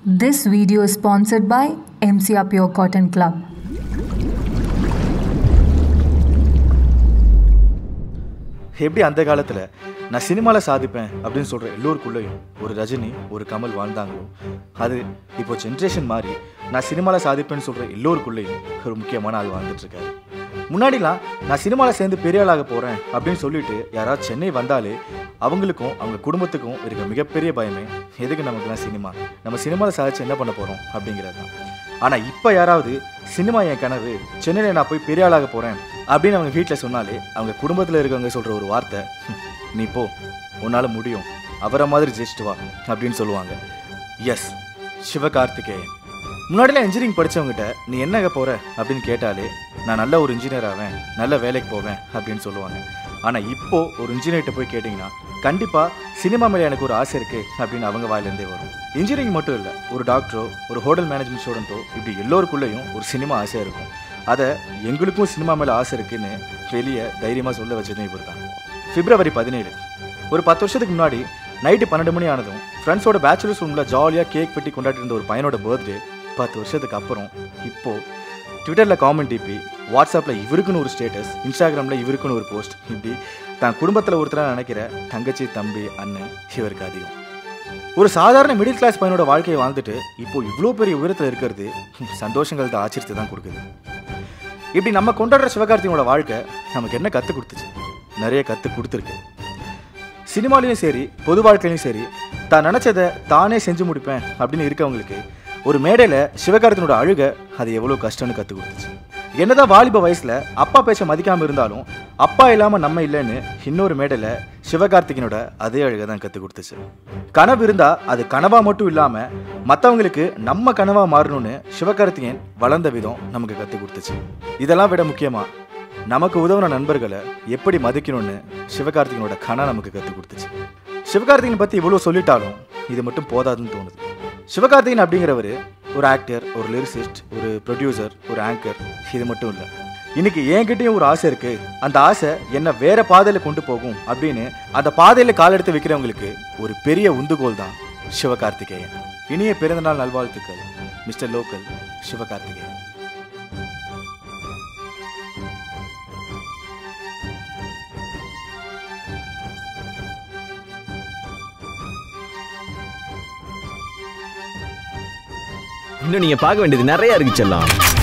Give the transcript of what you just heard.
This video is sponsored by MCR Pure Cotton Club. எப்படி அந்த காலத்தில் நான் சினிமாவில் சாதிப்பேன் அப்படின்னு சொல்கிற எல்லோருக்குள்ளேயும் ஒரு ரஜினி ஒரு கமல் வாழ்ந்தாங்களோ அது இப்போ ஜென்ரேஷன் மாறி நான் சினிமாவில் சாதிப்பேன்னு சொல்கிற எல்லோருக்குள்ளேயும் ஒரு முக்கியமான ஆள் வாழ்ந்துட்டுருக்காரு முன்னாடிலாம் நான் சினிமாவில் சேர்ந்து பெரிய ஆளாக போகிறேன் அப்படின்னு சொல்லிட்டு யாராவது சென்னை வந்தாலே அவங்களுக்கும் அவங்க குடும்பத்துக்கும் இருக்க மிகப்பெரிய பயமே எதுக்கு நமக்குலாம் சினிமா நம்ம சினிமாவில் சாதிச்சு என்ன பண்ண போகிறோம் அப்படிங்கிறது தான் ஆனால் இப்போ யாராவது சினிமா என் கனவு சென்னையில் நான் போய் பெரிய ஆளாக போகிறேன் அப்படின்னு அவங்க வீட்டில் சொன்னாலே அவங்க குடும்பத்தில் இருக்கவங்க சொல்கிற ஒரு வார்த்தை "ஹம், நீ போ உன்னால் முடியும் அவரை மாதிரி ஜெயிச்சிட்டு வா அப்படின்னு சொல்லுவாங்க எஸ் சிவகார்த்திகேயன் முன்னாடிலாம் இன்ஜினியரிங் படித்தவங்ககிட்ட நீ என்னங்க போகிற அப்படின்னு கேட்டாலே நான் நல்ல ஒரு இன்ஜினியர் ஆவேன் நல்ல வேலைக்கு போவேன் அப்படின்னு சொல்லுவாங்க ஆனால் இப்போ ஒரு இன்ஜினியர்கிட்ட போய் கேட்டிங்கன்னா கண்டிப்பாக சினிமா மேலே எனக்கு ஒரு ஆசை இருக்குது அப்படின்னு அவங்க வாயிலேருந்தே வரும் இன்ஜினியரிங் மட்டும் இல்லை ஒரு டாக்டரோ ஒரு ஹோட்டல் மேனேஜ்மெண்ட் ஸ்டூடெண்ட்டோ இப்படி எல்லோருக்குள்ளேயும் ஒரு சினிமா ஆசையாக இருக்கும் அதை எங்களுக்கும் சினிமா மேலே ஆசை இருக்குன்னு வெளியே தைரியமாக சொல்ல வச்சதும் இவர் தான் பிப்ரவரி பதினேழு ஒரு பத்து வருஷத்துக்கு முன்னாடி நைட்டு பன்னெண்டு மணி ஆனதும் ஃப்ரெண்ட்ஸோட பேச்சுலர்ஸ் ரூமில் ஜாலியாக கேக் வெட்டி கொண்டாடி இருந்த ஒரு பையனோட பர்த்டே பத்து வருஷத்துக்கு அப்புறம் இப்போது ட்விட்டரில் காமெண்ட் டிபி வாட்ஸ்அப்பில் இவருக்குன்னு ஒரு ஸ்டேட்டஸ் இன்ஸ்டாகிராமில் இவருக்குன்னு ஒரு போஸ்ட் இப்படி தான் குடும்பத்தில் ஒருத்தராக நினைக்கிற தங்கச்சி தம்பி அண்ணன் இவருக்கு அதிகம் ஒரு சாதாரண மிடில் கிளாஸ் பையனோட வாழ்க்கையை வாழ்ந்துட்டு இப்போ இவ்வளோ பெரிய உயரத்தில் இருக்கிறது சந்தோஷங்கள் தான் ஆச்சரியத்தை தான் கொடுக்குது இப்படி நம்ம கொண்டாடுற சிவகார்த்திகனோட வாழ்க்கை நமக்கு என்ன கற்றுக் கொடுத்துச்சு நிறைய கற்றுக் கொடுத்துருக்கு சினிமாலையும் சரி பொது வாழ்க்கையிலையும் சரி தான் நினச்சதை தானே செஞ்சு முடிப்பேன் அப்படின்னு இருக்கவங்களுக்கு ஒரு மேடையில் சிவகார்த்திகனோட அழுக அது எவ்வளோ கஷ்டம்னு கற்றுக் கொடுத்துச்சு என்னதான் வாலிப வயசில் அப்பா பேச்ச மதிக்காமல் இருந்தாலும் அப்பா இல்லாமல் நம்ம இல்லைன்னு இன்னொரு மேடையில் சிவகார்த்திகனோட அதே அழுகை தான் கற்றுக் கொடுத்துச்சு கனவு இருந்தால் அது கனவா மட்டும் இல்லாமல் மற்றவங்களுக்கு நம்ம கனவா மாறணும்னு சிவகார்த்திகேயன் வளர்ந்த விதம் நமக்கு கற்றுக் கொடுத்துச்சு இதெல்லாம் விட முக்கியமாக நமக்கு உதவுன நண்பர்களை எப்படி மதிக்கணும்னு சிவகார்த்திகனோட கணா நமக்கு கற்றுக் கொடுத்துச்சு சிவகார்த்திகனை பற்றி இவ்வளோ சொல்லிட்டாலும் இது மட்டும் போதாதுன்னு தோணுது சிவகார்த்திகன் அப்படிங்கிறவர் ஒரு ஆக்டர் ஒரு லிரிசிஸ்ட் ஒரு ப்ரொடியூசர் ஒரு ஆங்கர் இது மட்டும் இல்லை இன்னைக்கு என்கிட்டயும் ஒரு ஆசை இருக்கு அந்த ஆசை என்ன வேற பாதையில கொண்டு போகும் அப்படின்னு அந்த பாதையில கால் எடுத்து வைக்கிறவங்களுக்கு ஒரு பெரிய உந்துகோல் தான் சிவகார்த்திகேயன் இனிய பிறந்தநாள் நல்வாழ்த்துக்கள் மிஸ்டர் லோக்கல் சிவகார்த்திகேயன் இன்னும் நீங்க பார்க்க வேண்டியது நிறைய இருக்கு செல்லம்